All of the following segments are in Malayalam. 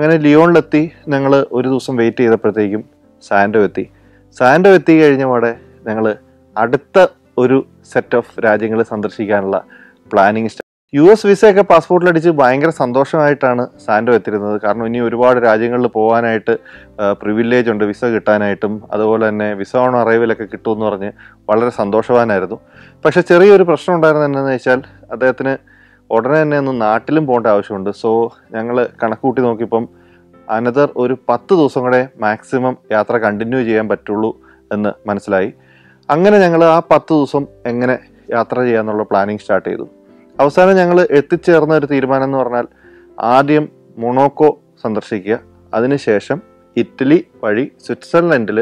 അങ്ങനെ ലിയോണിലെത്തി ഞങ്ങൾ ഒരു ദിവസം വെയിറ്റ് ചെയ്തപ്പോഴത്തേക്കും സാൻഡോ എത്തി സാൻഡോ എത്തി കഴിഞ്ഞ പാടെ ഞങ്ങൾ അടുത്ത ഒരു സെറ്റ് ഓഫ് രാജ്യങ്ങൾ സന്ദർശിക്കാനുള്ള പ്ലാനിങ് യു എസ് വിസയൊക്കെ പാസ്പോർട്ടിലടിച്ച് ഭയങ്കര സന്തോഷമായിട്ടാണ് സാൻഡോ എത്തിരുന്നത് കാരണം ഇനി ഒരുപാട് രാജ്യങ്ങളിൽ പോകാനായിട്ട് പ്രിവിലേജ് ഉണ്ട് വിസ കിട്ടാനായിട്ടും അതുപോലെ തന്നെ വിസ ഓൺ അറൈവലൊക്കെ കിട്ടുമെന്ന് പറഞ്ഞ് വളരെ സന്തോഷവാനായിരുന്നു പക്ഷെ ചെറിയൊരു പ്രശ്നം ഉണ്ടായിരുന്നത് എന്താണെന്ന് വെച്ചാൽ അദ്ദേഹത്തിന് ഉടനെ തന്നെ ഒന്ന് നാട്ടിലും പോകേണ്ട ആവശ്യമുണ്ട് സോ ഞങ്ങൾ കണക്കൂട്ടി നോക്കിയപ്പം അനദർ ഒരു പത്ത് ദിവസം കൂടെ മാക്സിമം യാത്ര കണ്ടിന്യൂ ചെയ്യാൻ പറ്റുള്ളൂ എന്ന് മനസ്സിലായി അങ്ങനെ ഞങ്ങൾ ആ പത്ത് ദിവസം എങ്ങനെ യാത്ര ചെയ്യാന്നുള്ള പ്ലാനിങ് സ്റ്റാർട്ട് ചെയ്തു അവസാനം ഞങ്ങൾ എത്തിച്ചേർന്ന ഒരു തീരുമാനം എന്ന് പറഞ്ഞാൽ ആദ്യം മൊണോക്കോ സന്ദർശിക്കുക അതിനുശേഷം ഇറ്റലി വഴി സ്വിറ്റ്സർലൻഡിൽ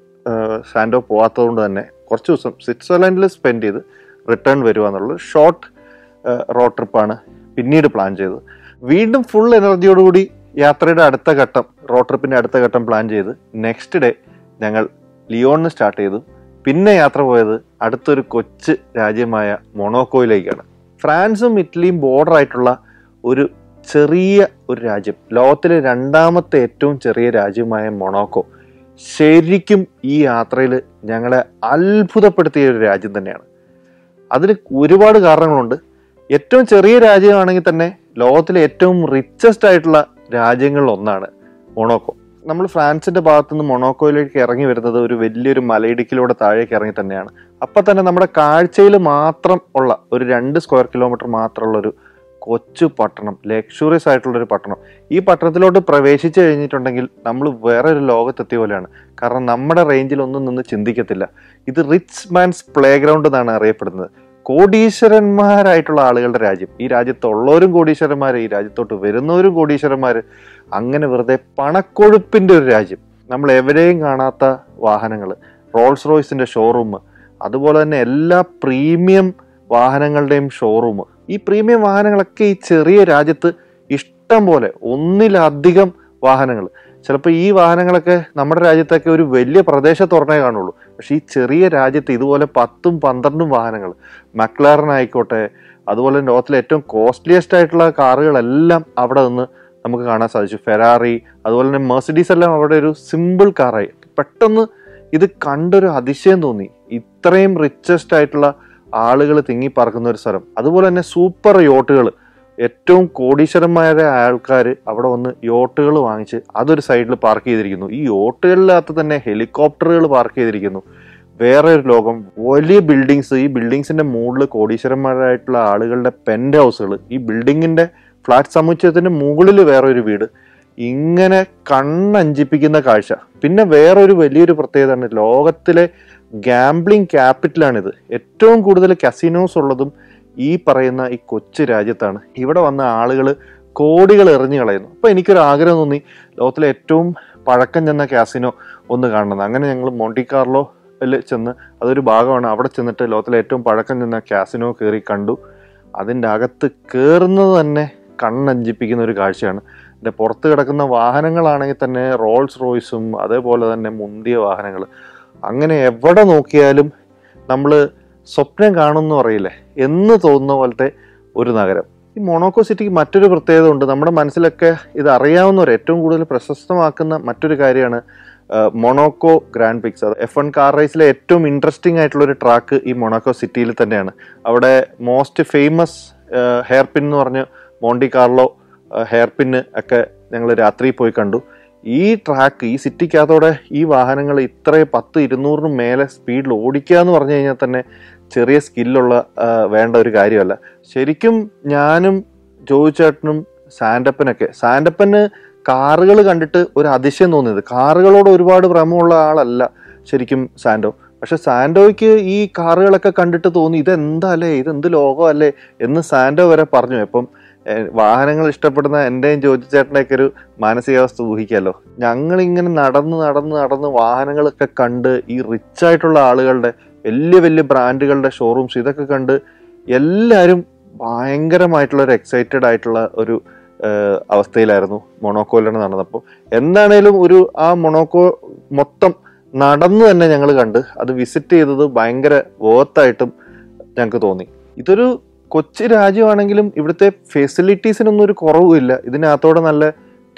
സാൻഡോ പോകാത്തതുകൊണ്ട് തന്നെ കുറച്ച് ദിവസം സ്വിറ്റ്സർലൻഡിൽ സ്പെൻഡ് ചെയ്ത് റിട്ടേൺ വരിക എന്നുള്ളത് ഷോർട്ട് റോഡ് ട്രിപ്പാണ് പിന്നീട് പ്ലാൻ ചെയ്തത് വീണ്ടും ഫുൾ എനർജിയോടുകൂടി യാത്രയുടെ അടുത്ത ഘട്ടം റോഡ് ട്രിപ്പിന്റെ അടുത്ത ഘട്ടം പ്ലാൻ ചെയ്ത് നെക്സ്റ്റ് ഡേ ഞങ്ങൾ ലിയോണിന് സ്റ്റാർട്ട് ചെയ്തു പിന്നെ യാത്ര പോയത് അടുത്തൊരു കൊച്ചു രാജ്യമായ മൊണോക്കോയിലേക്കാണ് ഫ്രാൻസും ഇറ്റലിയും ബോർഡർ ആയിട്ടുള്ള ഒരു ചെറിയ ഒരു രാജ്യം ലോകത്തിലെ രണ്ടാമത്തെ ഏറ്റവും ചെറിയ രാജ്യമായ മൊണോക്കോ ശരിക്കും ഈ യാത്രയിൽ ഞങ്ങളെ അത്ഭുതപ്പെടുത്തിയ ഒരു രാജ്യം തന്നെയാണ് അതിന് ഒരുപാട് കാരണങ്ങളുണ്ട് ഏറ്റവും ചെറിയ രാജ്യമാണെങ്കിൽ തന്നെ ലോകത്തിലെ ഏറ്റവും റിച്ചസ്റ്റ് ആയിട്ടുള്ള രാജ്യങ്ങളിൽ ഒന്നാണ് മൊണോക്കോ നമ്മൾ ഫ്രാൻസിന്റെ ഭാഗത്തു നിന്ന് മൊണോക്കോയിലേക്ക് ഇറങ്ങി വരുന്നത് ഒരു വലിയൊരു മലയിടുക്കിലൂടെ താഴേക്ക് ഇറങ്ങി തന്നെയാണ് അപ്പൊ തന്നെ നമ്മുടെ കാഴ്ചയിൽ മാത്രം ഉള്ള ഒരു രണ്ട് സ്ക്വയർ കിലോമീറ്റർ മാത്രമുള്ള ഒരു കൊച്ചു പട്ടണം ലക്ഷൂറിയസ് ആയിട്ടുള്ള ഒരു പട്ടണം ഈ പട്ടണത്തിലോട്ട് പ്രവേശിച്ചു കഴിഞ്ഞിട്ടുണ്ടെങ്കിൽ നമ്മൾ വേറെ ഒരു ലോകത്തെത്തിയ പോലെയാണ് കാരണം നമ്മുടെ റേഞ്ചിൽ ഒന്നും നിന്ന് ചിന്തിക്കത്തില്ല ഇത് റിച്ച് മാൻസ് പ്ലേ ഗ്രൗണ്ട് എന്നാണ് അറിയപ്പെടുന്നത് കോടീശ്വരന്മാരായിട്ടുള്ള ആളുകളുടെ രാജ്യം ഈ രാജ്യത്തുള്ളവരും കോടീശ്വരന്മാർ ഈ രാജ്യത്തോട്ട് വരുന്നവരും കോടീശ്വരന്മാർ അങ്ങനെ വെറുതെ പണക്കൊഴുപ്പിന്റെ ഒരു രാജ്യം നമ്മൾ എവിടെയും കാണാത്ത വാഹനങ്ങൾ റോൾസ് റോയ്സിന്റെ ഷോറൂം അതുപോലെ തന്നെ എല്ലാ പ്രീമിയം വാഹനങ്ങളുടെയും ഷോറൂം ഈ പ്രീമിയം വാഹനങ്ങളൊക്കെ ഈ ചെറിയ രാജ്യത്ത് ഇഷ്ടം പോലെ ഒന്നിലധികം വാഹനങ്ങൾ ചിലപ്പോൾ ഈ വാഹനങ്ങളൊക്കെ നമ്മുടെ രാജ്യത്തൊക്കെ ഒരു വലിയ പ്രദേശത്തുറന്നേ കാണുള്ളൂ പക്ഷേ ഈ ചെറിയ രാജ്യത്ത് ഇതുപോലെ പത്തും പന്ത്രണ്ടും വാഹനങ്ങൾ മക്ലാറൻ ആയിക്കോട്ടെ അതുപോലെ ലോകത്തിലെ ഏറ്റവും കോസ്റ്റ്ലിയസ്റ്റ് ആയിട്ടുള്ള കാറുകളെല്ലാം അവിടെ നിന്ന് നമുക്ക് കാണാൻ സാധിച്ചു ഫെറാറി അതുപോലെ തന്നെ മെർസിഡീസ് എല്ലാം അവിടെ ഒരു സിമ്പിൾ കാറായി പെട്ടെന്ന് ഇത് കണ്ടൊരു അതിശയം തോന്നി ഇത്രയും റിച്ചസ്റ്റ് ആയിട്ടുള്ള ആളുകൾ തിങ്ങി പറക്കുന്ന ഒരു സ്ഥലം അതുപോലെ തന്നെ സൂപ്പർ യോട്ടുകൾ ഏറ്റവും കോടീശ്വരന്മാരായ ആൾക്കാർ അവിടെ വന്ന് യോട്ടുകൾ വാങ്ങിച്ച് അതൊരു സൈഡിൽ പാർക്ക് ചെയ്തിരിക്കുന്നു ഈ യോട്ടുകളിനകത്ത് തന്നെ ഹെലികോപ്റ്ററുകൾ പാർക്ക് ചെയ്തിരിക്കുന്നു വേറെ ഒരു ലോകം വലിയ ബിൽഡിങ്സ് ഈ ബിൽഡിങ്സിന്റെ മുകളിൽ കോടീശ്വരന്മാരായിട്ടുള്ള ആളുകളുടെ പെന്റ് ഹൗസുകൾ ഈ ബിൽഡിങ്ങിന്റെ ഫ്ലാറ്റ് സമുച്ചയത്തിന്റെ മുകളിൽ വേറെ ഒരു വീട് ഇങ്ങനെ കണ്ണഞ്ചിപ്പിക്കുന്ന കാഴ്ച പിന്നെ വേറൊരു വലിയൊരു പ്രത്യേകതയാണ് ലോകത്തിലെ ഗാംബ്ലിംഗ് ക്യാപിറ്റലാണിത് ഏറ്റവും കൂടുതൽ കസിനോസ് ഉള്ളതും ഈ പറയുന്ന ഈ കൊച്ചു രാജ്യത്താണ് ഇവിടെ വന്ന ആളുകൾ കോടികൾ എറിഞ്ഞു കളയുന്നു അപ്പൊ എനിക്കൊരു ആഗ്രഹം തോന്നി ലോകത്തിലെ ഏറ്റവും പഴക്കം ചെന്ന കാസിനോ ഒന്ന് കാണണം അങ്ങനെ ഞങ്ങൾ മോണ്ടിക്കാർലോ ചെന്ന് അതൊരു ഭാഗമാണ് അവിടെ ചെന്നിട്ട് ലോകത്തിലെ ഏറ്റവും പഴക്കം ചെന്ന കാസിനോ കയറി കണ്ടു അതിൻ്റെ അകത്ത് കയറുന്നത് തന്നെ കണ്ണഞ്ചിപ്പിക്കുന്ന ഒരു കാഴ്ചയാണ് എൻ്റെ പുറത്ത് കിടക്കുന്ന വാഹനങ്ങളാണെങ്കിൽ തന്നെ റോൾസ് റോയ്സും അതേപോലെ തന്നെ മുന്തിയ വാഹനങ്ങൾ അങ്ങനെ എവിടെ നോക്കിയാലും നമ്മൾ സ്വപ്നം കാണുമെന്ന് പറയില്ലേ എന്ന് തോന്നുന്ന പോലത്തെ ഒരു നഗരം ഈ മൊണോക്കോ സിറ്റിക്ക് മറ്റൊരു പ്രത്യേകത ഉണ്ട് നമ്മുടെ മനസ്സിലൊക്കെ ഇത് അറിയാവുന്നവർ ഏറ്റവും കൂടുതൽ പ്രശസ്തമാക്കുന്ന മറ്റൊരു കാര്യമാണ് മൊണോക്കോ ഗ്രാൻഡ് പിക്സ് അത് എഫ് വൺ കാർ റേസിലെ ഏറ്റവും ഇൻട്രസ്റ്റിംഗ് ആയിട്ടുള്ള ഒരു ട്രാക്ക് ഈ മൊണോക്കോ സിറ്റിയിൽ തന്നെയാണ് അവിടെ മോസ്റ്റ് ഫേമസ് ഹെയർ പിൻ എന്ന് പറഞ്ഞ് മോണ്ടി കാർലോ ഹെയർ പിന്ന് ഒക്കെ ഞങ്ങൾ രാത്രി പോയി കണ്ടു ഈ ട്രാക്ക് ഈ സിറ്റിക്കകത്തോടെ ഈ വാഹനങ്ങൾ ഇത്ര പത്ത് ഇരുന്നൂറിനും മേലെ സ്പീഡിൽ ഓടിക്കുക എന്ന് പറഞ്ഞു കഴിഞ്ഞാൽ തന്നെ ചെറിയ സ്കില്ലുള്ള വേണ്ട ഒരു കാര്യമല്ല ശരിക്കും ഞാനും ജോയിച്ചേട്ടനും സാൻഡപ്പനൊക്കെ സാൻഡപ്പന് കാറുകൾ കണ്ടിട്ട് ഒരു അതിശയം തോന്നിയത് കാറുകളോട് ഒരുപാട് ഭ്രമമുള്ള ആളല്ല ശരിക്കും സാൻഡോ പക്ഷെ സാൻഡോയ്ക്ക് ഈ കാറുകളൊക്കെ കണ്ടിട്ട് തോന്നി ഇതെന്താ അല്ലേ ഇതെന്ത് ലോകം അല്ലേ എന്ന് സാൻഡോ വരെ പറഞ്ഞു അപ്പം വാഹനങ്ങൾ ഇഷ്ടപ്പെടുന്ന എൻ്റെയും ജോജി ചേട്ടൻ്റെയൊക്കെ ഒരു മാനസികാവസ്ഥ ഊഹിക്കാമല്ലോ ഞങ്ങളിങ്ങനെ നടന്ന് നടന്ന് നടന്ന് വാഹനങ്ങളൊക്കെ കണ്ട് ഈ റിച്ച് ആയിട്ടുള്ള ആളുകളുടെ വലിയ വലിയ ബ്രാൻഡുകളുടെ ഷോറൂംസ് ഇതൊക്കെ കണ്ട് എല്ലാവരും ഭയങ്കരമായിട്ടുള്ള ഒരു എക്സൈറ്റഡ് ആയിട്ടുള്ള ഒരു അവസ്ഥയിലായിരുന്നു മൊണോക്കോയിലാണ് നടന്നപ്പോൾ എന്താണേലും ഒരു ആ മൊണോക്കോ മൊത്തം നടന്നു തന്നെ ഞങ്ങൾ കണ്ട് അത് വിസിറ്റ് ചെയ്തത് ഭയങ്കര വേർത്തായിട്ടും ഞങ്ങൾക്ക് തോന്നി ഇതൊരു കൊച്ചു രാജ്യമാണെങ്കിലും ഇവിടുത്തെ ഫെസിലിറ്റീസിനൊന്നും ഒരു കുറവുമില്ല ഇതിനകത്തോടെ നല്ല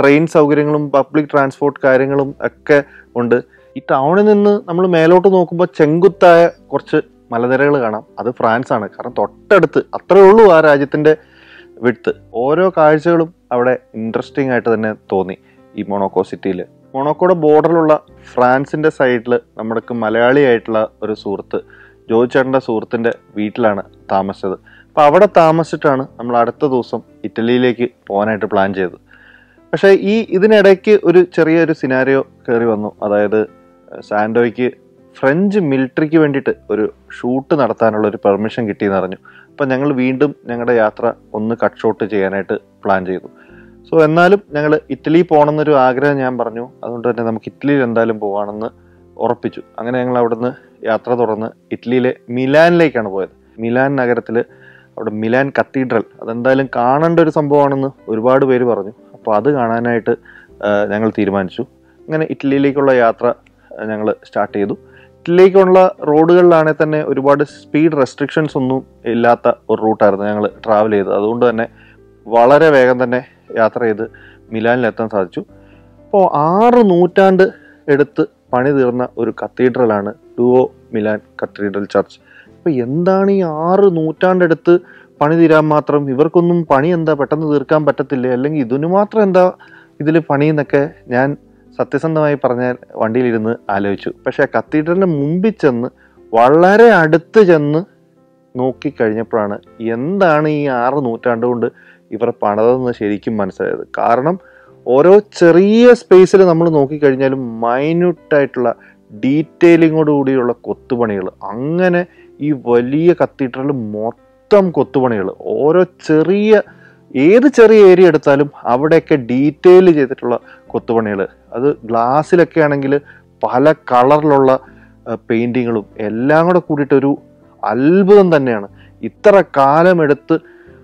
ട്രെയിൻ സൗകര്യങ്ങളും പബ്ലിക് ട്രാൻസ്പോർട്ട് കാര്യങ്ങളും ഒക്കെ ഉണ്ട് ഈ ടൗണിൽ നിന്ന് നമ്മൾ മേലോട്ട് നോക്കുമ്പോൾ ചെങ്കുത്തായ കുറച്ച് മലനിരകൾ കാണാം അത് ഫ്രാൻസ് ആണ് കാരണം തൊട്ടടുത്ത് അത്രേ ഉള്ളൂ ആ രാജ്യത്തിന്റെ വിട്ത് ഓരോ കാഴ്ചകളും അവിടെ ഇൻട്രസ്റ്റിംഗ് ആയിട്ട് തന്നെ തോന്നി ഈ മൊണോക്കോ സിറ്റിയിൽ മൊണോക്കോയുടെ ബോർഡറിലുള്ള ഫ്രാൻസിന്റെ സൈഡിൽ നമ്മുടെ മലയാളിയായിട്ടുള്ള ഒരു സുഹൃത്ത് ജോയി ചേട്ടൻ്റെ സുഹൃത്തിന്റെ വീട്ടിലാണ് താമസിച്ചത് അപ്പൊ അവിടെ താമസിച്ചിട്ടാണ് നമ്മൾ അടുത്ത ദിവസം ഇറ്റലിയിലേക്ക് പോകാനായിട്ട് പ്ലാൻ ചെയ്തത് പക്ഷേ ഈ ഇതിനിടയ്ക്ക് ഒരു ചെറിയൊരു സിനാരിയോ കയറി വന്നു അതായത് സാൻഡോയ്ക്ക് ഫ്രഞ്ച് മിലിറ്ററിക്ക് വേണ്ടിയിട്ട് ഒരു ഷൂട്ട് നടത്താനുള്ള ഒരു പെർമിഷൻ കിട്ടിയെന്ന് അറിഞ്ഞു അപ്പം ഞങ്ങൾ വീണ്ടും ഞങ്ങളുടെ യാത്ര ഒന്ന് കട്ട് ഷോട്ട് ചെയ്യാനായിട്ട് പ്ലാൻ ചെയ്തു സോ എന്നാലും ഞങ്ങൾ ഇറ്റലി പോകണമെന്നൊരു ആഗ്രഹം ഞാൻ പറഞ്ഞു അതുകൊണ്ട് തന്നെ നമുക്ക് ഇറ്റലിയിൽ എന്തായാലും പോവാണെന്ന് ഉറപ്പിച്ചു അങ്ങനെ ഞങ്ങൾ അവിടുന്ന് യാത്ര തുടർന്ന് ഇറ്റലിയിലെ മിലാനിലേക്കാണ് പോയത് മിലാൻ നഗരത്തിൽ അവിടെ മിലാൻ കത്തീഡ്രൽ അതെന്തായാലും കാണേണ്ട ഒരു സംഭവമാണെന്ന് ഒരുപാട് പേര് പറഞ്ഞു അപ്പോൾ അത് കാണാനായിട്ട് ആ, ഞങ്ങൾ തീരുമാനിച്ചു അങ്ങനെ ഇറ്റലിയിലേക്കുള്ള യാത്ര ഞങ്ങൾ സ്റ്റാർട്ട് ചെയ്തു ഇറ്റലിയിലേക്കുള്ള റോഡുകളിലാണെങ്കിൽ തന്നെ ഒരുപാട് സ്പീഡ് റെസ്ട്രിക്ഷൻസ് ഒന്നും ഇല്ലാത്ത ഒരു റൂട്ടായിരുന്നു ഞങ്ങൾ ട്രാവൽ ചെയ്തത് അതുകൊണ്ട് തന്നെ വളരെ വേഗം തന്നെ യാത്ര ചെയ്ത് മിലാനിലെത്താൻ സാധിച്ചു അപ്പോൾ ആറ് നൂറ്റാണ്ട് എടുത്ത് പണി തീർന്ന ഒരു കത്തീഡ്രലാണ് ഡുവോ മിലാൻ കത്തീഡ്രൽ ചർച്ച് അപ്പോൾ എന്താണ് ഈ ആറ് നൂറ്റാണ്ടെടുത്ത് പണി തീരാൻ മാത്രം ഇവർക്കൊന്നും പണി എന്താ പെട്ടെന്ന് തീർക്കാൻ പറ്റത്തില്ലേ അല്ലെങ്കിൽ ഇതിനു മാത്രം എന്താ ഇതിൽ പണി എന്നൊക്കെ ഞാൻ സത്യസന്ധമായി പറഞ്ഞാൽ വണ്ടിയിലിരുന്ന് ആലോചിച്ചു പക്ഷേ കത്തീഡ്രലിന് മുമ്പിൽ ചെന്ന് വളരെ അടുത്ത് ചെന്ന് നോക്കിക്കഴിഞ്ഞപ്പോഴാണ് എന്താണ് ഈ ആറ് നൂറ്റാണ്ട് കൊണ്ട് ഇവർ പണിതെന്ന് ശരിക്കും മനസ്സിലായത് കാരണം ഓരോ ചെറിയ സ്പേസിൽ നമ്മൾ നോക്കിക്കഴിഞ്ഞാലും മൈന്യൂട്ടായിട്ടുള്ള ഡീറ്റെയിലിങ്ങോട് കൂടിയുള്ള കൊത്തുപണികൾ അങ്ങനെ ഈ വലിയ കത്തീഡ്രൽ മൊത്തം കൊത്തുപണികൾ ഓരോ ചെറിയ ഏത് ചെറിയ ഏരിയ എടുത്താലും അവിടെയൊക്കെ ഡീറ്റെയിൽ ചെയ്തിട്ടുള്ള കൊത്തുപണികൾ അത് ഗ്ലാസ്സിലൊക്കെ ആണെങ്കിൽ പല കളറിലുള്ള പെയിന്റിങ്ങുകളും എല്ലാം കൂടെ കൂടിയിട്ടൊരു അത്ഭുതം തന്നെയാണ് ഇത്ര കാലമെടുത്ത്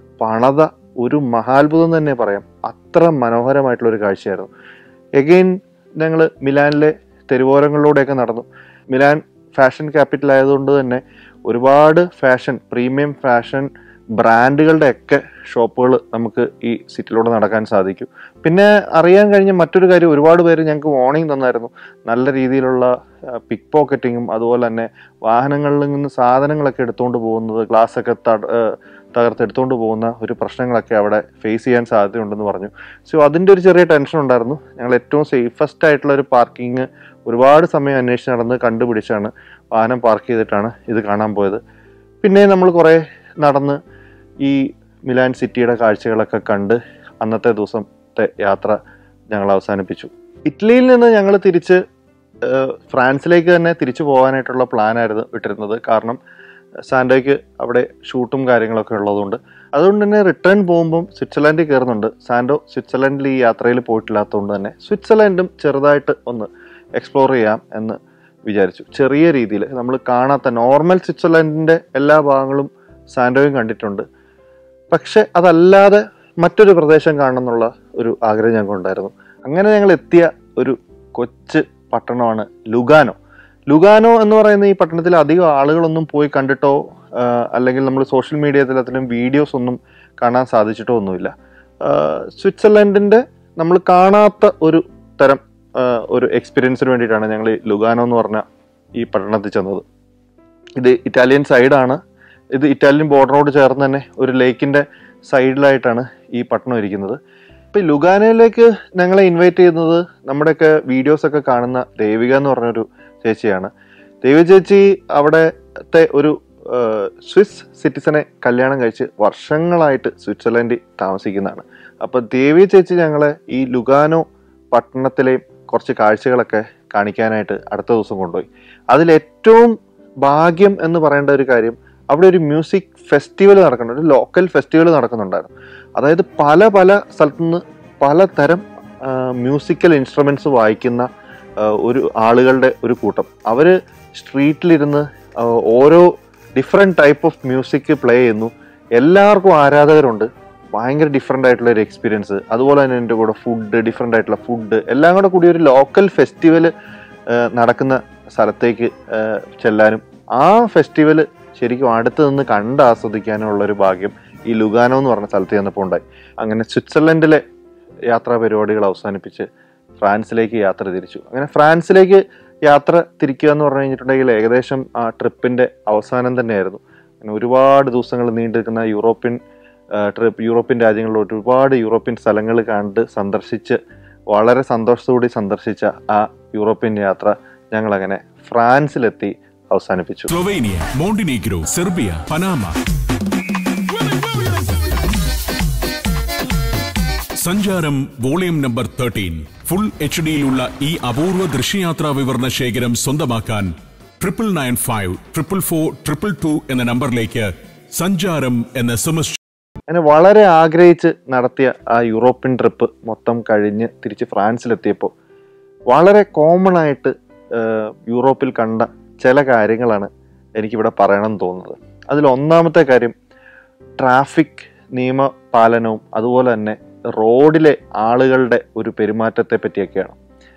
പണത ഒരു മഹാത്ഭുതം തന്നെ പറയാം അത്ര മനോഹരമായിട്ടുള്ള ഒരു കാഴ്ചയായിരുന്നു എഗെയിൻ ഞങ്ങൾ മിലാനിലെ തെരുവോരങ്ങളിലൂടെയൊക്കെ നടന്നു മിലാൻ ഫാഷൻ ക്യാപിറ്റൽ ആയതുകൊണ്ട് തന്നെ ഒരുപാട് ഫാഷൻ പ്രീമിയം ഫാഷൻ ബ്രാൻഡുകളുടെ ഒക്കെ ഷോപ്പുകൾ നമുക്ക് ഈ സിറ്റിയിലൂടെ നടക്കാൻ സാധിക്കും പിന്നെ അറിയാൻ കഴിഞ്ഞ മറ്റൊരു കാര്യം ഒരുപാട് പേര് ഞങ്ങൾക്ക് വാർണിംഗ് തന്നായിരുന്നു നല്ല രീതിയിലുള്ള പിക്ക് പോക്കറ്റിങ്ങും അതുപോലെ തന്നെ വാഹനങ്ങളിൽ നിന്ന് സാധനങ്ങളൊക്കെ എടുത്തുകൊണ്ട് പോകുന്നത് ഗ്ലാസ് ഒക്കെ തട- ഏഹ് തകർത്തെടുത്തുകൊണ്ട് പോകുന്ന ഒരു പ്രശ്നങ്ങളൊക്കെ അവിടെ ഫേസ് ചെയ്യാൻ സാധ്യതയുണ്ടെന്ന് പറഞ്ഞു സോ അതിൻ്റെ ഒരു ചെറിയ ടെൻഷൻ ഉണ്ടായിരുന്നു ഞങ്ങൾ ഏറ്റവും സേഫസ്റ്റ് ആയിട്ടുള്ള ഒരു പാർക്കിംഗ് ഒരുപാട് സമയം അന്വേഷിച്ച് നടന്ന് കണ്ടുപിടിച്ചാണ് വാഹനം പാർക്ക് ചെയ്തിട്ടാണ് ഇത് കാണാൻ പോയത് പിന്നെ നമ്മൾ കുറേ നടന്ന് ഈ മിലാൻ സിറ്റിയുടെ കാഴ്ചകളൊക്കെ കണ്ട് അന്നത്തെ ദിവസത്തെ യാത്ര ഞങ്ങൾ അവസാനിപ്പിച്ചു ഇറ്റലിയിൽ നിന്ന് ഞങ്ങൾ തിരിച്ച് ഏഹ്, ഫ്രാൻസിലേക്ക് തന്നെ തിരിച്ചു പോകാനായിട്ടുള്ള പ്ലാനായിരുന്നു ഇട്ടിരുന്നത് കാരണം സാൻഡോയ്ക്ക് അവിടെ ഷൂട്ടും കാര്യങ്ങളൊക്കെ ഉള്ളതുകൊണ്ട് അതുകൊണ്ട് തന്നെ റിട്ടേൺ പോകുമ്പം സ്വിറ്റ്സർലാൻഡിൽ കയറുന്നുണ്ട് സാൻഡോ സ്വിറ്റ്സർലാൻഡിൽ ഈ യാത്രയിൽ പോയിട്ടില്ലാത്തതുകൊണ്ട് തന്നെ സ്വിറ്റ്സർലാൻഡും ചെറുതായിട്ട് ഒന്ന് എക്സ്പ്ലോർ ചെയ്യാം എന്ന് വിചാരിച്ചു ചെറിയ രീതിയിൽ നമ്മൾ കാണാത്ത നോർമൽ സ്വിറ്റ്സർലാൻഡിൻ്റെ എല്ലാ ഭാഗങ്ങളും സാൻഡോയും കണ്ടിട്ടുണ്ട് പക്ഷെ അതല്ലാതെ മറ്റൊരു പ്രദേശം കാണണം എന്നുള്ള ഒരു ആഗ്രഹം ഞങ്ങൾക്കുണ്ടായിരുന്നു അങ്ങനെ ഞങ്ങൾ എത്തിയ ഒരു കൊച്ചു പട്ടണമാണ് ലുഗാനോ ലുഗാനോ എന്ന് പറയുന്ന ഈ പട്ടണത്തിൽ അധികം ആളുകളൊന്നും പോയി കണ്ടിട്ടോ ആ, അല്ലെങ്കിൽ നമ്മൾ സോഷ്യൽ മീഡിയത്തിൽ അതിലും വീഡിയോസ് ഒന്നും കാണാൻ സാധിച്ചിട്ടോ ഒന്നുമില്ല ആ, സ്വിറ്റ്സർലൻഡിന്റെ നമ്മൾ കാണാത്ത ഒരു തരം ആ, ഒരു എക്സ്പീരിയൻസിന് വേണ്ടിയിട്ടാണ് ഞങ്ങൾ ഈ ലുഗാനോ എന്ന് പറഞ്ഞ ഈ പട്ടണത്തിൽ ചെന്നത് ഇത് ഇറ്റാലിയൻ സൈഡാണ് ഇത് ഇറ്റാലിയൻ ബോർഡറിനോട് ചേർന്ന് തന്നെ ഒരു ലേക്കിന്റെ സൈഡിലായിട്ടാണ് ഈ പട്ടണം ഇരിക്കുന്നത് ഇപ്പൊ ഈ ലുഗാനയിലേക്ക് ഞങ്ങളെ ഇൻവൈറ്റ് ചെയ്യുന്നത് നമ്മുടെയൊക്കെ വീഡിയോസ് ഒക്കെ കാണുന്ന ദേവിക എന്ന് പറഞ്ഞൊരു ചേച്ചിയാണ് ദേവി ചേച്ചി അവിടത്തെ ഒരു ആ, സ്വിസ് സിറ്റിസനെ കല്യാണം കഴിച്ച് വർഷങ്ങളായിട്ട് സ്വിറ്റ്സർലൻഡിൽ താമസിക്കുന്നതാണ് അപ്പൊ ദേവി ചേച്ചി ഞങ്ങളെ ഈ ലുഗാനോ പട്ടണത്തിലെയും കുറച്ച് കാഴ്ചകളൊക്കെ കാണിക്കാനായിട്ട് അടുത്ത ദിവസം കൊണ്ടുപോയി അതിലേറ്റവും ഭാഗ്യം എന്ന് പറയേണ്ട ഒരു കാര്യം അവിടെ ഒരു മ്യൂസിക് ഫെസ്റ്റിവൽ നടക്കുന്നുണ്ട് ഒരു ലോക്കൽ ഫെസ്റ്റിവൽ നടക്കുന്നുണ്ടായിരുന്നു അതായത് പല പല സ്ഥലത്തു നിന്ന് പലതരം മ്യൂസിക്കൽ ഇൻസ്ട്രുമെന്റ്സ് വായിക്കുന്ന ആ, ഒരു ആളുകളുടെ ഒരു കൂട്ടം അവര് സ്ട്രീറ്റിലിരുന്ന് ആ, ഓരോ different type of music play ചെയ്യുന്നു എല്ലാവർക്കും ആരാധകരുണ്ട് ഭയങ്കര ഡിഫറെൻ്റ് ആയിട്ടുള്ള ഒരു എക്സ്പീരിയൻസ് അതുപോലെ തന്നെ എൻ്റെ കൂടെ ഫുഡ് ഡിഫറെൻ്റ് ആയിട്ടുള്ള ഫുഡ് എല്ലാം കൂടെ കൂടി ഒരു ലോക്കൽ ഫെസ്റ്റിവൽ നടക്കുന്ന സ്ഥലത്തേക്ക് ആ, ചെല്ലാനും ആ ഫെസ്റ്റിവൽ ശരിക്കും അടുത്ത് നിന്ന് കണ്ട് ആസ്വദിക്കാനുള്ള ഒരു ഭാഗ്യം ഈ ലുഗാനോ എന്ന് പറഞ്ഞ സ്ഥലത്ത് ചെന്നപ്പോൾ ഉണ്ടായി അങ്ങനെ സ്വിറ്റ്സർലൻഡിലെ യാത്രാ പരിപാടികൾ അവസാനിപ്പിച്ച് ഫ്രാൻസിലേക്ക് യാത്ര തിരിച്ചു അങ്ങനെ ഫ്രാൻസിലേക്ക് യാത്ര തിരിക്കുക എന്ന് പറഞ്ഞു കഴിഞ്ഞിട്ടുണ്ടെങ്കിൽ ഏകദേശം ആ ട്രിപ്പിന്റെ അവസാനം തന്നെയായിരുന്നു അങ്ങനെ ഒരുപാട് ദിവസങ്ങൾ നീണ്ടു നിൽക്കുന്ന യൂറോപ്യൻ ട്രിപ്പ് യൂറോപ്യൻ രാജ്യങ്ങളിൽ ഒരുപാട് യൂറോപ്യൻ സ്ഥലങ്ങൾ കണ്ട് സന്ദർശിച്ച് വളരെ സന്തോഷത്തോടെ സന്ദർശിച്ച ആ യൂറോപ്യൻ യാത്ര ഞങ്ങൾ അങ്ങനെ ഫ്രാൻസിലെത്തി അവസാനിപ്പിച്ചു Slovenia Montenegro Serbia Panama Sancharam volume number thirteen full H ഡിയിലുള്ള ഈ അപൂർവ ദൃശ്യയാത്രാ വിവരണ ശേഖരം സ്വന്തമാക്കാൻ triple nine five triple four triple two എന്ന നമ്പറിലേക്ക് സഞ്ചാരം എന്ന എസ് എം എസ് അങ്ങനെ വളരെ ആഗ്രഹിച്ച് നടത്തിയ ആ യൂറോപ്യൻ ട്രിപ്പ് മൊത്തം കഴിഞ്ഞ് തിരിച്ച് ഫ്രാൻസിലെത്തിയപ്പോൾ വളരെ കോമൺ ആയിട്ട് ആഹ്, യൂറോപ്പിൽ കണ്ട ചില കാര്യങ്ങളാണ് എനിക്കിവിടെ പറയണം എന്ന് തോന്നുന്നത് അതിൽ ഒന്നാമത്തെ കാര്യം ട്രാഫിക് നിയമ പാലനവും അതുപോലെ തന്നെ റോഡിലെ ആളുകളുടെ ഒരു പെരുമാറ്റത്തെ പറ്റിയൊക്കെയാണ്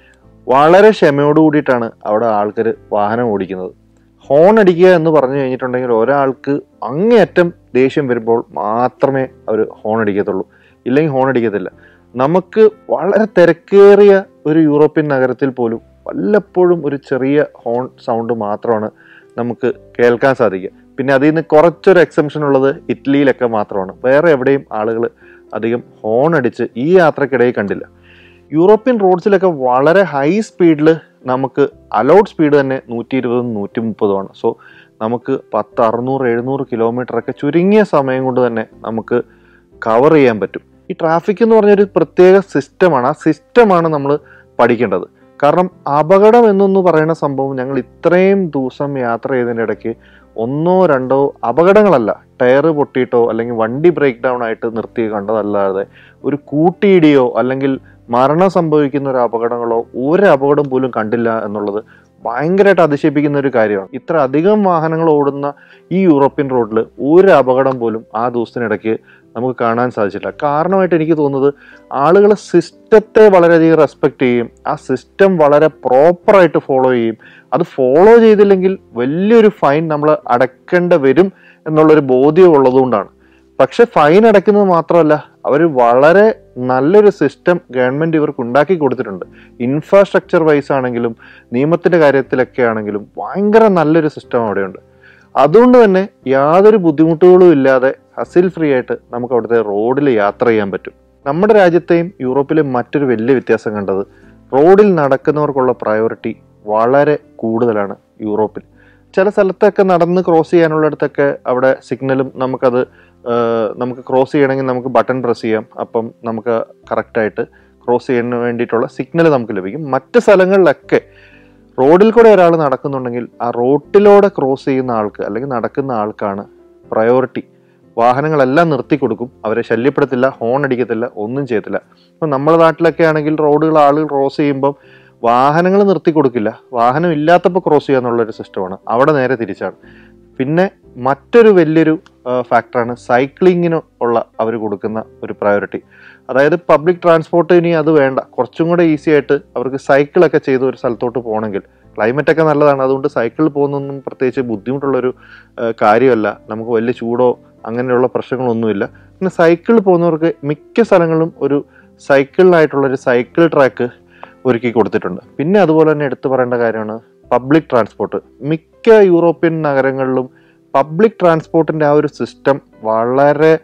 വളരെ ക്ഷമയോട് കൂടിയിട്ടാണ് അവിടെ ആൾക്കാർ വാഹനം ഓടിക്കുന്നത് ഹോൺ അടിക്കുക എന്ന് പറഞ്ഞു കഴിഞ്ഞിട്ടുണ്ടെങ്കിൽ ഒരാൾക്ക് അങ്ങേയറ്റം ദേഷ്യം വരുമ്പോൾ മാത്രമേ അവർ ഹോൺ അടിക്കത്തുള്ളൂ ഇല്ലെങ്കിൽ ഹോൺ അടിക്കത്തില്ല നമുക്ക് വളരെ തിരക്കേറിയ ഒരു യൂറോപ്യൻ നഗരത്തിൽ പോലും വല്ലപ്പോഴും ഒരു ചെറിയ ഹോൺ സൗണ്ട് മാത്രമാണ് നമുക്ക് കേൾക്കാൻ സാധിക്കുക പിന്നെ അതിൽ നിന്ന് കുറച്ചൊരു എക്സംഷൻ ഉള്ളത് ഇറ്റലിയിലൊക്കെ മാത്രമാണ് വേറെ എവിടെയും ആളുകൾ അധികം ഹോൺ അടിച്ച് ഈ യാത്രക്കിടയിൽ കണ്ടില്ല യൂറോപ്യൻ റോഡ്സിലൊക്കെ വളരെ ഹൈ സ്പീഡിൽ നമുക്ക് അലൗഡ് സ്പീഡ് തന്നെ നൂറ്റി ഇരുപതും നൂറ്റി മുപ്പതുമാണ് സോ നമുക്ക് പത്ത് അറുന്നൂറ് എഴുന്നൂറ് കിലോമീറ്റർ ഒക്കെ ചുരുങ്ങിയ സമയം കൊണ്ട് തന്നെ നമുക്ക് കവർ ചെയ്യാൻ പറ്റും ഈ ട്രാഫിക് എന്ന് പറഞ്ഞൊരു പ്രത്യേക സിസ്റ്റമാണ് ആ സിസ്റ്റമാണ് നമ്മൾ പഠിക്കേണ്ടത് കാരണം അപകടം എന്നൊന്ന് പറയുന്ന സംഭവം ഞങ്ങൾ ഇത്രയും ദിവസം യാത്ര ചെയ്തതിൻ്റെ ഇടയ്ക്ക് ഒന്നോ രണ്ടോ അപകടങ്ങളല്ല ടയർ പൊട്ടിയിട്ടോ അല്ലെങ്കിൽ വണ്ടി ബ്രേക്ക് ഡൗൺ ആയിട്ട് നിർത്തി കണ്ടതല്ലാതെ ഒരു കൂട്ടിയിടിയോ അല്ലെങ്കിൽ മരണം സംഭവിക്കുന്ന ഒരു അപകടങ്ങളോ ഒരു അപകടം പോലും കണ്ടില്ല എന്നുള്ളത് ഭയങ്കരമായിട്ട് അതിശയിപ്പിക്കുന്ന ഒരു കാര്യമാണ് ഇത്ര അധികം വാഹനങ്ങൾ ഓടുന്ന ഈ യൂറോപ്യൻ റോഡിൽ ഒരു അപകടം പോലും ആ ദിവസത്തിനിടയ്ക്ക് നമുക്ക് കാണാൻ സാധിച്ചില്ല കാരണമായിട്ട് എനിക്ക് തോന്നുന്നത് ആളുകൾ സിസ്റ്റത്തെ വളരെയധികം റെസ്പെക്ട് ചെയ്യും ആ സിസ്റ്റം വളരെ പ്രോപ്പറായിട്ട് ഫോളോ ചെയ്യും അത് ഫോളോ ചെയ്തില്ലെങ്കിൽ വലിയൊരു ഫൈൻ നമ്മൾ അടയ്ക്കേണ്ട വരും എന്നുള്ളൊരു ബോധ്യം ഉള്ളതുകൊണ്ടാണ് പക്ഷെ ഫൈൻ അടയ്ക്കുന്നത് മാത്രമല്ല അവർ വളരെ നല്ലൊരു സിസ്റ്റം ഗവൺമെന്റ് ഇവർക്ക് ഉണ്ടാക്കി കൊടുത്തിട്ടുണ്ട് ഇൻഫ്രാസ്ട്രക്ചർ വൈസ് ആണെങ്കിലും നിയമത്തിന്റെ കാര്യത്തിലൊക്കെ ആണെങ്കിലും ഭയങ്കര നല്ലൊരു സിസ്റ്റം അവിടെയുണ്ട് അതുകൊണ്ട് തന്നെ യാതൊരു ബുദ്ധിമുട്ടുകളും ഇല്ലാതെ ഹസിൽ ഫ്രീ ആയിട്ട് നമുക്ക് അവിടുത്തെ റോഡിൽ യാത്ര ചെയ്യാൻ പറ്റും നമ്മുടെ രാജ്യത്തെയും യൂറോപ്പിലെയും മറ്റൊരു വലിയ വ്യത്യാസം കണ്ടത് റോഡിൽ നടക്കുന്നവർക്കുള്ള പ്രയോറിറ്റി വളരെ കൂടുതലാണ് യൂറോപ്പിൽ ചില സ്ഥലത്തൊക്കെ നടന്ന് ക്രോസ് ചെയ്യാനുള്ളിടത്തൊക്കെ അവിടെ സിഗ്നലും നമുക്കത് ആ, നമുക്ക് ക്രോസ് ചെയ്യണമെങ്കിൽ നമുക്ക് ബട്ടൺ പ്രസ് ചെയ്യാം അപ്പം നമുക്ക് കറക്റ്റായിട്ട് ക്രോസ് ചെയ്യാൻ വേണ്ടിയിട്ടുള്ള സിഗ്നൽ നമുക്ക് ലഭിക്കും മറ്റ് സ്ഥലങ്ങളിലൊക്കെ റോഡിൽ കൂടെ ഒരാൾ നടക്കുന്നുണ്ടെങ്കിൽ ആ റോട്ടിലൂടെ ക്രോസ് ചെയ്യുന്ന ആൾക്ക് അല്ലെങ്കിൽ നടക്കുന്ന ആൾക്കാണ് പ്രയോറിറ്റി വാഹനങ്ങളെല്ലാം നിർത്തി കൊടുക്കും അവരെ ശല്യപ്പെടുത്തില്ല ഹോൺ അടിക്കത്തില്ല ഒന്നും ചെയ്യത്തില്ല ഇപ്പം നമ്മുടെ നാട്ടിലൊക്കെ ആണെങ്കിൽ റോഡുകൾ ആളുകൾ ക്രോസ് ചെയ്യുമ്പം വാഹനങ്ങൾ നിർത്തി കൊടുക്കില്ല വാഹനം ഇല്ലാത്തപ്പോൾ ക്രോസ് ചെയ്യാന്നുള്ളൊരു സിസ്റ്റമാണ് അവിടെ നേരെ തിരിച്ചാണ് പിന്നെ മറ്റൊരു വലിയൊരു ഫാക്ടറാണ് സൈക്ലിങ്ങിന് ഉള്ള അവർ കൊടുക്കുന്ന ഒരു പ്രയോറിറ്റി അതായത് പബ്ലിക് ട്രാൻസ്പോർട്ട് ഇനി അത് വേണ്ട കുറച്ചും കൂടെ ഈസി ആയിട്ട് അവർക്ക് സൈക്കിളൊക്കെ ചെയ്ത് ഒരു സ്ഥലത്തോട്ട് പോകണമെങ്കിൽ ക്ലൈമറ്റ് ഒക്കെ നല്ലതാണ് അതുകൊണ്ട് സൈക്കിളിൽ പോകുന്നൊന്നും പ്രത്യേകിച്ച് ബുദ്ധിമുട്ടുള്ളൊരു ആ, കാര്യമല്ല നമുക്ക് വലിയ ചൂടോ അങ്ങനെയുള്ള പ്രശ്നങ്ങളൊന്നുമില്ല പിന്നെ സൈക്കിളിൽ പോകുന്നവർക്ക് മിക്ക സ്ഥലങ്ങളിലും ഒരു സൈക്കിളിനായിട്ടുള്ളൊരു സൈക്കിൾ ട്രാക്ക് ഒരുക്കി കൊടുത്തിട്ടുണ്ട് പിന്നെ അതുപോലെ തന്നെ എടുത്തു പറയേണ്ട കാര്യമാണ് പബ്ലിക് ട്രാൻസ്പോർട്ട് മിക്ക യൂറോപ്യൻ നഗരങ്ങളിലും പബ്ലിക് ട്രാൻസ്പോർട്ടിൻ്റെ ആ ഒരു സിസ്റ്റം വളരെ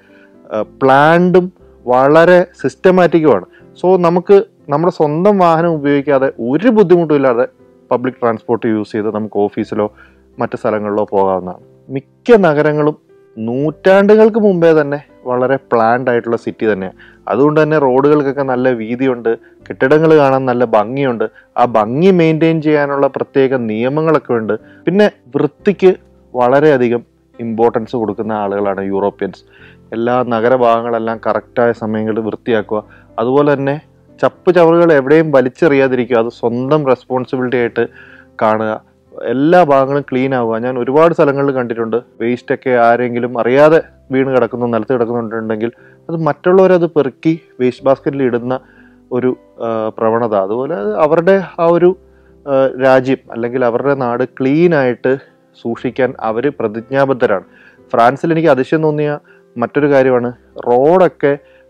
പ്ലാൻഡും വളരെ സിസ്റ്റമാറ്റിക്കുമാണ് സോ നമുക്ക് നമ്മുടെ സ്വന്തം വാഹനം ഉപയോഗിക്കാതെ ഒരു ബുദ്ധിമുട്ടും ഇല്ലാതെ പബ്ലിക് ട്രാൻസ്പോർട്ട് യൂസ് ചെയ്ത് നമുക്ക് ഓഫീസിലോ മറ്റ് സ്ഥലങ്ങളിലോ പോകാവുന്നതാണ് മിക്ക നഗരങ്ങളും നൂറ്റാണ്ടുകൾക്ക് മുമ്പേ തന്നെ വളരെ പ്ലാൻഡ് ആയിട്ടുള്ള സിറ്റി തന്നെയാണ് അതുകൊണ്ട് തന്നെ റോഡുകൾക്കൊക്കെ നല്ല വീതിയുണ്ട് കെട്ടിടങ്ങൾ കാണാൻ നല്ല ഭംഗിയുണ്ട് ആ ഭംഗി മെയിൻറ്റെയിൻ ചെയ്യാനുള്ള പ്രത്യേക നിയമങ്ങളൊക്കെ ഉണ്ട് പിന്നെ വൃത്തിക്ക് വളരെയധികം ഇമ്പോർട്ടൻസ് കൊടുക്കുന്ന ആളുകളാണ് യൂറോപ്യൻസ് എല്ലാ നഗരഭാഗങ്ങളെല്ലാം കറക്റ്റായ സമയങ്ങളിൽ വൃത്തിയാക്കുക അതുപോലെ തന്നെ ചപ്പ് ചവറുകൾ എവിടെയും വലിച്ചെറിയാതിരിക്കുക അത് സ്വന്തം റെസ്പോൺസിബിലിറ്റി ആയിട്ട് കാണുക എല്ലാ ഭാഗങ്ങളും ക്ലീൻ ആവുക ഞാൻ ഒരുപാട് സ്ഥലങ്ങളിൽ കണ്ടിട്ടുണ്ട് വേസ്റ്റ് ഒക്കെ ആരെങ്കിലും അറിയാതെ വീണ് കിടക്കുന്നു നിലത്ത് കിടക്കുന്നുണ്ടെങ്കിൽ അത് മറ്റുള്ളവരത് പെറുക്കി വേസ്റ്റ് ബാസ്ക്കറ്റിൽ ഇടുന്ന ഒരു ആ, പ്രവണത അതുപോലെ അത് അവരുടെ ആ ഒരു ആ, രാജ്യം അല്ലെങ്കിൽ അവരുടെ നാട് ക്ലീൻ ആയിട്ട് സൂക്ഷിക്കാൻ അവർ പ്രതിജ്ഞാബദ്ധരാണ് ഫ്രാൻസിൽ എനിക്ക് അതിശയം തോന്നിയ മറ്റൊരു കാര്യമാണ് റോഡൊക്കെ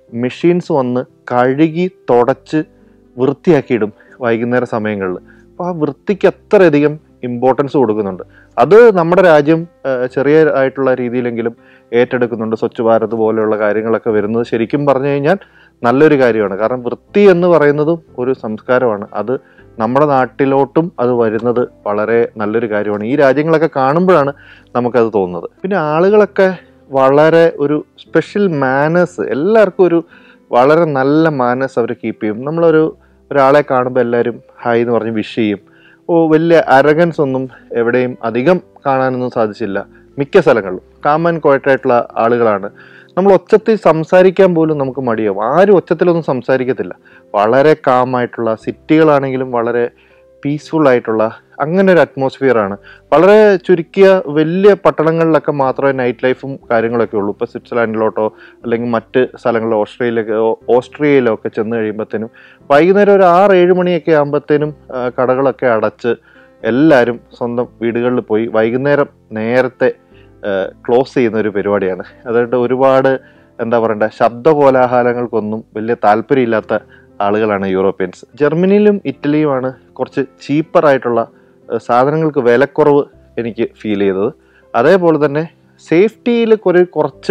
മെഷീൻസ് വന്ന് കഴുകി തുടച്ച് വൃത്തിയാക്കിയിടും വൈകുന്നേര സമയങ്ങളിൽ അപ്പോൾ ആ വൃത്തിക്ക് അത്രയധികം ഇമ്പോർട്ടൻസ് കൊടുക്കുന്നുണ്ട് അത് നമ്മുടെ രാജ്യം ആ, ചെറിയ ആയിട്ടുള്ള രീതിയിലെങ്കിലും ഏറ്റെടുക്കുന്നുണ്ട് സ്വച്ഛ് ഭാരത് പോലെയുള്ള കാര്യങ്ങളൊക്കെ വരുന്നത് ശരിക്കും പറഞ്ഞു കഴിഞ്ഞാൽ നല്ലൊരു കാര്യമാണ് കാരണം വൃത്തി എന്ന് പറയുന്നതും ഒരു സംസ്കാരമാണ് അത് നമ്മുടെ നാട്ടിലോട്ടും അത് വരുന്നത് വളരെ നല്ലൊരു കാര്യമാണ് ഈ രാജ്യങ്ങളൊക്കെ കാണുമ്പോഴാണ് നമുക്കത് തോന്നുന്നത് പിന്നെ ആളുകളൊക്കെ വളരെ ഒരു സ്പെഷ്യൽ മാനേഴ്സ് എല്ലാവർക്കും ഒരു വളരെ നല്ല മാനേഴ്സ് അവർ കീപ്പ് ചെയ്യും നമ്മളൊരു ഒരാളെ കാണുമ്പോൾ എല്ലാവരും ഹായ് എന്ന് പറഞ്ഞ് വിഷ് ചെയ്യും ഓ വലിയ അരഗൻസ് ഒന്നും എവിടെയും അധികം കാണാനൊന്നും സാധിച്ചില്ല മിക്ക സ്ഥലങ്ങളിലും കാമൻ ക്വയറ്റായിട്ടുള്ള ആളുകളാണ് നമ്മൾ ഒച്ചത്തിൽ സംസാരിക്കാൻ പോലും നമുക്ക് മടിയാവും ആരും ഒച്ചത്തിലൊന്നും സംസാരിക്കത്തില്ല വളരെ കാമായിട്ടുള്ള സിറ്റികളാണെങ്കിലും വളരെ പീസ്ഫുൾ ആയിട്ടുള്ള അങ്ങനെ ഒരു അറ്റ്മോസ്ഫിയർ ആണ് വളരെ ചുരുക്കിയ വലിയ പട്ടണങ്ങളിലൊക്കെ മാത്രമേ നൈറ്റ് ലൈഫും കാര്യങ്ങളൊക്കെ ഉള്ളൂ ഇപ്പോൾ സ്വിറ്റ്സർലാൻഡിലോട്ടോ അല്ലെങ്കിൽ മറ്റ് സ്ഥലങ്ങളിലോ ഓസ്ട്രേലിയയിലോ ഓസ്ട്രിയയിലോ ഒക്കെ ചെന്ന് കഴിയുമ്പോഴത്തേനും വൈകുന്നേരം ഒരു ആറ് ഏഴ് മണിയൊക്കെ ആകുമ്പോഴത്തേനും ആ, കടകളൊക്കെ അടച്ച് എല്ലാവരും സ്വന്തം വീടുകളിൽ പോയി വൈകുന്നേരം നേരത്തെ ക്ലോസ് ചെയ്യുന്ന ഒരു പരിപാടിയാണ് അതുകൊണ്ട് ഒരുപാട് എന്താ പറയണ്ട ശബ്ദ കോലാഹലങ്ങൾക്കൊന്നും വലിയ താല്പര്യമില്ലാത്ത ആളുകളാണ് യൂറോപ്യൻസ് ജർമ്മനിയിലും ഇറ്റലിയുമാണ് കുറച്ച് ചീപ്പർ ആയിട്ടുള്ള ഏഹ്, സാധനങ്ങൾക്ക് വിലക്കുറവ് എനിക്ക് ഫീൽ ചെയ്തത് അതേപോലെ തന്നെ സേഫ്റ്റിയിൽ കുറേ കുറച്ച്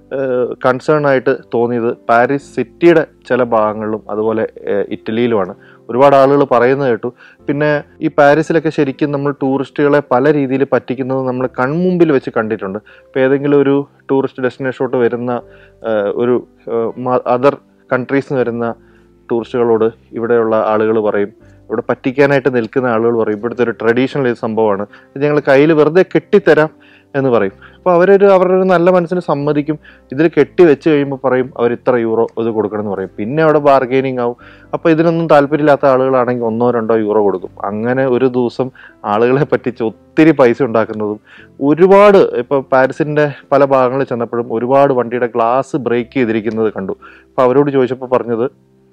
കൺസേൺ ആയിട്ട് തോന്നിയത് പാരീസ് സിറ്റിയുടെ ചില ഭാഗങ്ങളിലും അതുപോലെ ഏഹ്, ഇറ്റലിയിലുമാണ് ഒരുപാട് ആളുകൾ പറയുന്നത് കേട്ടു പിന്നെ ഈ പാരീസിലൊക്കെ ശരിക്കും നമ്മൾ ടൂറിസ്റ്റുകളെ പല രീതിയിൽ പറ്റിക്കുന്നത് നമ്മൾ കൺമുമ്പിൽ വെച്ച് കണ്ടിട്ടുണ്ട് ഇപ്പോൾ ഏതെങ്കിലും ഒരു ടൂറിസ്റ്റ് ഡെസ്റ്റിനേഷനോട്ട് വരുന്ന ഏഹ്, ഒരു അതർ കൺട്രീസ് നിന്ന് വരുന്ന ടൂറിസ്റ്റുകളോട് ഇവിടെയുള്ള ആളുകൾ പറയും ഇവിടെ പറ്റിക്കാനായിട്ട് നിൽക്കുന്ന ആളുകൾ പറയും ഇവിടുത്തെ ഒരു ട്രഡീഷണൽ സംഭവമാണ് ഇത് ഞങ്ങൾ കയ്യിൽ വെറുതെ കെട്ടിത്തരാം എന്ന് പറയും അപ്പോൾ അവരൊരു അവരുടെ ഒരു നല്ല മനസ്സിന് സമ്മതിക്കും ഇതിൽ കെട്ടി വെച്ച് കഴിയുമ്പോൾ പറയും അവർ ഇത്ര യൂറോ ഇത് കൊടുക്കണം എന്ന് പറയും പിന്നെ അവിടെ ബാർഗെയിനിങ് ആവും അപ്പോൾ ഇതിനൊന്നും താല്പര്യമില്ലാത്ത ആളുകളാണെങ്കിൽ ഒന്നോ രണ്ടോ യൂറോ കൊടുക്കും അങ്ങനെ ഒരു ദിവസം ആളുകളെ പറ്റിച്ച് ഒത്തിരി പൈസ ഉണ്ടാക്കുന്നതും ഒരുപാട് ഇപ്പോൾ പാരീസിൻ്റെ പല ഭാഗങ്ങളിൽ ചെന്നപ്പോഴും ഒരുപാട് വണ്ടിയുടെ ഗ്ലാസ് ബ്രേക്ക് ചെയ്തിരിക്കുന്നത് കണ്ടു അപ്പോൾ അവരോട് ചോദിച്ചപ്പോൾ പറഞ്ഞത്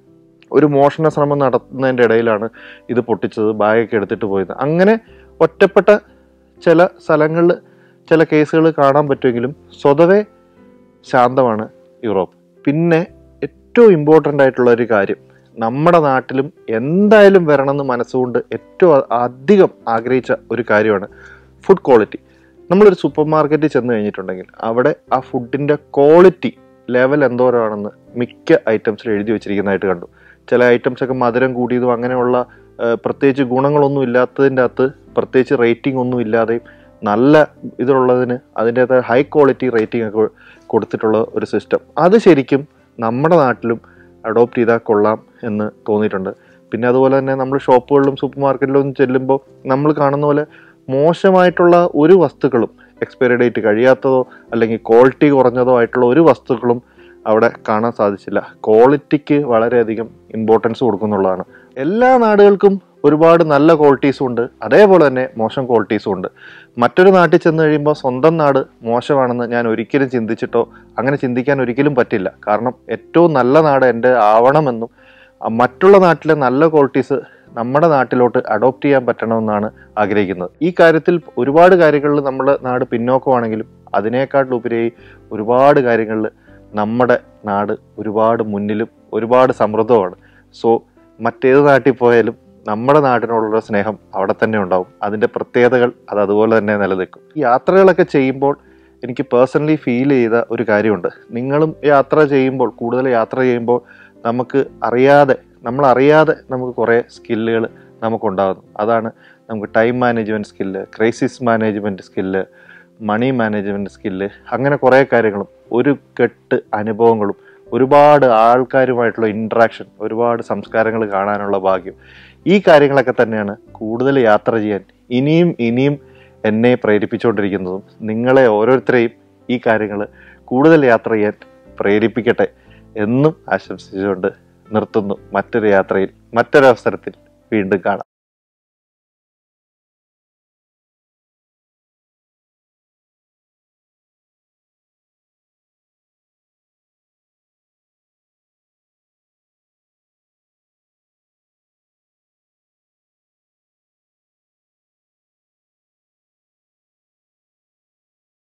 ഒരു മോഷണ ശ്രമം നടത്തുന്നതിൻ്റെ ഇടയിലാണ് ഇത് പൊട്ടിച്ചത് ബാഗൊക്കെ എടുത്തിട്ട് പോയത് അങ്ങനെ ഒറ്റപ്പെട്ട ചില സ്ഥലങ്ങളിൽ ചില കേസുകൾ കാണാൻ പറ്റുമെങ്കിലും സ്വതവേ ശാന്തമാണ് യൂറോപ്പ് പിന്നെ ഏറ്റവും ഇമ്പോർട്ടൻ്റ് ആയിട്ടുള്ള ഒരു കാര്യം നമ്മുടെ നാട്ടിലും എന്തായാലും വരണമെന്ന് മനസ്സുകൊണ്ട് ഏറ്റവും അ- അധികം ആഗ്രഹിച്ച ഒരു കാര്യമാണ് ഫുഡ് ക്വാളിറ്റി നമ്മളൊരു സൂപ്പർ മാർക്കറ്റിൽ ചെന്ന് കഴിഞ്ഞിട്ടുണ്ടെങ്കിൽ അവിടെ ആ ഫുഡിൻ്റെ ക്വാളിറ്റി ലെവൽ എന്തോരമാണെന്ന് മിക്ക ഐറ്റംസിൽ എഴുതി വെച്ചിരിക്കുന്നതായിട്ട് കണ്ടു ചില ഐറ്റംസ് ഒക്കെ മധുരം കൂടിയതും അങ്ങനെയുള്ള ആ, പ്രത്യേകിച്ച് ഗുണങ്ങളൊന്നും ഇല്ലാത്തതിൻ്റെ അകത്ത് പ്രത്യേകിച്ച് റേറ്റിംഗ് ഒന്നും ഇല്ലാതെയും നല്ല ഇതിലുള്ളതിന് അതിൻ്റെതായ ഹൈ ക്വാളിറ്റി റേറ്റിംഗ് ഒക്കെ കൊടുത്തിട്ടുള്ള ഒരു സിസ്റ്റം അത് ശരിക്കും നമ്മുടെ നാട്ടിലും അഡോപ്റ്റ് ചെയ്താൽ കൊള്ളാം എന്ന് തോന്നിയിട്ടുണ്ട് പിന്നെ അതുപോലെ തന്നെ നമ്മൾ ഷോപ്പുകളിലും സൂപ്പർ മാർക്കറ്റിലും ചെല്ലുമ്പോൾ നമ്മൾ കാണുന്ന പോലെ മോശമായിട്ടുള്ള ഒരു വസ്തുക്കളും എക്സ്പയറി ഡേറ്റ് കഴിയാത്തതോ അല്ലെങ്കിൽ ക്വാളിറ്റി കുറഞ്ഞതോ ആയിട്ടുള്ള ഒരു വസ്തുക്കളും അവിടെ കാണാൻ സാധിച്ചില്ല ക്വാളിറ്റിക്ക് വളരെയധികം ഇമ്പോർട്ടൻസ് കൊടുക്കുന്നുള്ളതാണ് എല്ലാ നാടുകൾക്കും ഒരുപാട് നല്ല ക്വാളിറ്റീസും ഉണ്ട് അതേപോലെ തന്നെ മോശം ക്വാളിറ്റീസും ഉണ്ട് മറ്റൊരു നാട്ടിൽ ചെന്ന് കഴിയുമ്പോൾ സ്വന്തം നാട് മോശമാണെന്ന് ഞാൻ ഒരിക്കലും ചിന്തിച്ചിട്ടോ അങ്ങനെ ചിന്തിക്കാൻ ഒരിക്കലും പറ്റില്ല കാരണം ഏറ്റവും നല്ല നാട് എൻ്റെ ആവണമെന്നും ആ മറ്റുള്ള നാട്ടിലെ നല്ല ക്വാളിറ്റീസ് നമ്മുടെ നാട്ടിലോട്ട് അഡോപ്റ്റ് ചെയ്യാൻ പറ്റണമെന്നാണ് ആഗ്രഹിക്കുന്നത് ഈ കാര്യത്തിൽ ഒരുപാട് കാര്യങ്ങളിൽ നമ്മുടെ നാട് പിന്നോക്കമാണെങ്കിലും അതിനേക്കാട്ടിലുപരിയായി ഒരുപാട് കാര്യങ്ങളിൽ നമ്മുടെ നാട് ഒരുപാട് മുന്നിലും ഒരുപാട് സമൃദ്ധമാണ് സോ മറ്റേത് നാട്ടിൽ പോയാലും നമ്മുടെ നാടിനോടുള്ള സ്നേഹം അവിടെ തന്നെ ഉണ്ടാവും അതിൻ്റെ പ്രത്യേകതകൾ അത് അതുപോലെ തന്നെ നിലനിൽക്കും ഈ യാത്രകളൊക്കെ ചെയ്യുമ്പോൾ എനിക്ക് പേഴ്സണലി ഫീൽ ചെയ്ത ഒരു കാര്യമുണ്ട് നിങ്ങളും യാത്ര ചെയ്യുമ്പോൾ കൂടുതൽ യാത്ര ചെയ്യുമ്പോൾ നമുക്ക് അറിയാതെ നമ്മൾ അറിയാതെ നമുക്ക് കുറേ സ്കില്ലുകൾ നമുക്കുണ്ടാകുന്നു അതാണ് നമുക്ക് time management skill crisis management skill money management skill അങ്ങനെ കുറേ കാര്യങ്ങളും ഒരു കെട്ട് അനുഭവങ്ങളും ഒരുപാട് ആൾക്കാരുമായിട്ടുള്ള ഇൻട്രാക്ഷൻ ഒരുപാട് സംസ്കാരങ്ങൾ കാണാനുള്ള ഭാഗ്യം ഈ കാര്യങ്ങളൊക്കെ തന്നെയാണ് കൂടുതൽ യാത്ര ചെയ്യാൻ ഇനിയും ഇനിയും എന്നെ പ്രേരിപ്പിച്ചുകൊണ്ടിരിക്കുന്നതും നിങ്ങളെ ഓരോരുത്തരെയും ഈ കാര്യങ്ങൾ കൂടുതൽ യാത്ര ചെയ്യാൻ പ്രേരിപ്പിക്കട്ടെ എന്നും ആശംസിച്ചുകൊണ്ട് നിർത്തുന്നു മറ്റൊരു യാത്രയിൽ മറ്റൊരവസരത്തിൽ വീണ്ടും കാണാം